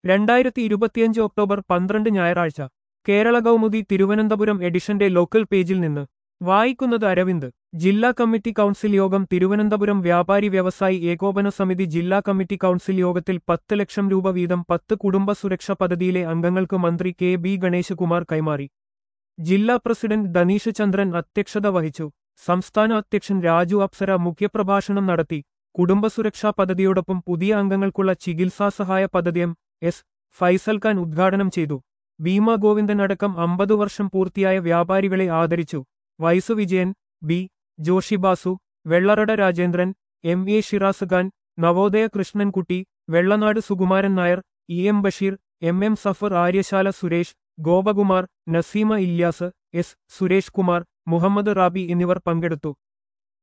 രണ്ടായിരത്തി ഇരുപത്തിയഞ്ച് ഒക്ടോബർ പന്ത്രണ്ട് ഞായറാഴ്ച കേരള കൗമുദി തിരുവനന്തപുരം എഡിഷന്റെ ലോക്കൽ പേജിൽ നിന്ന് വായിക്കുന്നത് അരവിന്ദ് ജില്ലാ കമ്മിറ്റി കൗൺസിൽ യോഗം തിരുവനന്തപുരം വ്യാപാരി വ്യവസായി ഏകോപന സമിതി ജില്ലാ കമ്മിറ്റി കൗൺസിൽ യോഗത്തിൽ പത്ത് ലക്ഷം രൂപ വീതം പത്ത് കുടുംബ സുരക്ഷാ പദ്ധതിയിലെ അംഗങ്ങൾക്ക് മന്ത്രി കെ ബി ഗണേശകുമാർ കൈമാറി ജില്ലാ പ്രസിഡന്റ് ധനീഷ് ചന്ദ്രൻ അധ്യക്ഷത വഹിച്ചു സംസ്ഥാന അധ്യക്ഷൻ രാജു അപ്സര മുഖ്യപ്രഭാഷണം നടത്തി കുടുംബസുരക്ഷാ പദ്ധതിയോടൊപ്പം പുതിയ അംഗങ്ങൾക്കുള്ള ചികിത്സാ സഹായ പദ്ധതിയും എസ് ഫൈസൽ ഖാൻ ഉദ്ഘാടനം ചെയ്തു ഭീമ ഗോവിന്ദൻ അടക്കം അമ്പതു വർഷം പൂർത്തിയായ വ്യാപാരികളെ ആദരിച്ചു വൈസു Vijayan B Joshy Basu Vellarada Rajendran M A Shiraz Khan Navodaya Krishnankutty Vellanad Sukumaran Nair E M Basheer M M Safar Aryasala Suresh Gopakumar Naseema Ilyas S Suresh Kumar Muhammad Rabi എന്നിവർ പങ്കെടുത്തു